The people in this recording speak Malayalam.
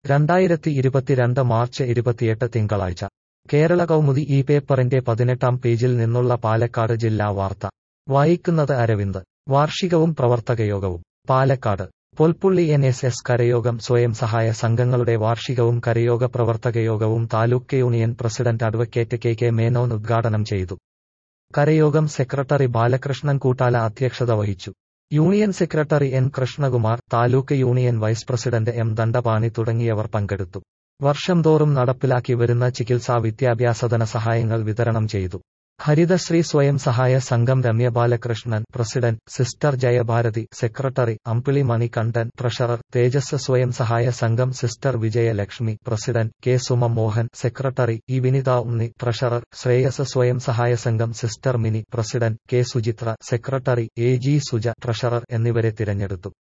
രണ്ടായിരത്തി ഇരുപത്തിരണ്ട് മാർച്ച് ഇരുപത്തിയെട്ട് തിങ്കളാഴ്ച കേരള കൗമുദി ഈ പേപ്പറിന്റെ പതിനെട്ടാം പേജിൽ നിന്നുള്ള പാലക്കാട് ജില്ലാ വാർത്ത വായിക്കുന്നത് അരവിന്ദ് വാർഷികവും പ്രവർത്തകയോഗവും Palakkad Polpully N S S കരയോഗം സ്വയം സഹായ സംഘങ്ങളുടെ വാർഷികവും കരയോഗ പ്രവർത്തകയോഗവും taluk union president advocate K K Menon ഉദ്ഘാടനം ചെയ്തു കരയോഗം സെക്രട്ടറി ബാലകൃഷ്ണൻ കൂട്ടാല അധ്യക്ഷത വഹിച്ചു union secretary N Krishnakumar taluk union vice president M Dandapani തുടങ്ങിയവർ പങ്കെടുത്തു വർഷം തോറും നടപ്പിലാക്കി വരുന്ന ചികിത്സാ വിദ്യാഭ്യാസ ധനസഹായങ്ങൾ വിതരണം ചെയ്തു ഹരിതശ്രീ സ്വയം സഹായ സംഘം Ramya Balakrishnan president sister Jayabharathi secretary Ambili Manikandan treasurer Thejas സ്വയം സഹായ സംഘം sister Vijayalakshmi president K Suma Mohan secretary E Vinitha Unni treasurer Sreyas സ്വയം സഹായ സംഘം sister Mini president K Suchitra secretary A G Suja treasurer എന്നിവരെ തിരഞ്ഞെടുത്തു